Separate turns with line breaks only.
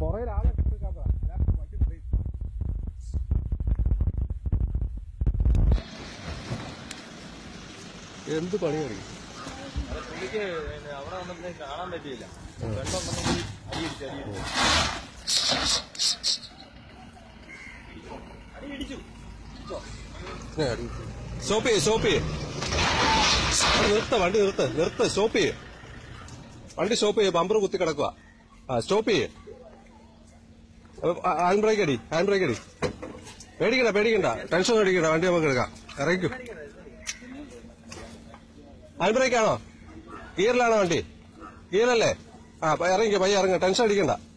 പുറകിൽ ആളെ കിട്ടിക്കാത്ത അല്ല വണ്ടി പോയി എന്ത് പണിയായിരിക്കും
അത് പുള്ളിക്ക് പിന്നെ അവിടെ വന്നപ്പോഴേ കാണാൻ പറ്റിയില്ല വെള്ളം വന്നെങ്കിൽ അടിയിടിച്ചു അടിയിടിച്ചു അടിയിടിച്ചു
സ്റ്റോപ്പ് ചെയ്യ് സ്റ്റോപ്പ് ചെയ്യ് അവിടെ നിർത്ത വണ്ടി നിർത്ത് നിർത്ത് സ്റ്റോപ്പ് ചെയ്യ് വണ്ടി സ്റ്റോപ്പ് ചെയ്യ് ബമ്പർ കുത്തി കിടക്കുക ആ സ്റ്റോപ്പ് ചെയ്യ് ഹാൻഡ് ബ്രേക്ക് അടി ഹാൻഡ് ബ്രേക്ക് അടി പേടിക്കണ്ട പേടിക്കണ്ട ടെൻഷൻ ഒന്നും അടിക്കണ്ട വണ്ടി നമുക്ക് എടുക്കാം ഇറങ്ങിക്കും ഹാൻഡ് ബ്രേക്ക് ആണോ ഗിയറിലാണോ വണ്ടി ഗിയറല്ലേ ആ ഇറങ്ങിക്കോ പയ്യ ഇറങ്ങ ടെൻഷൻ അടിക്കണ്ട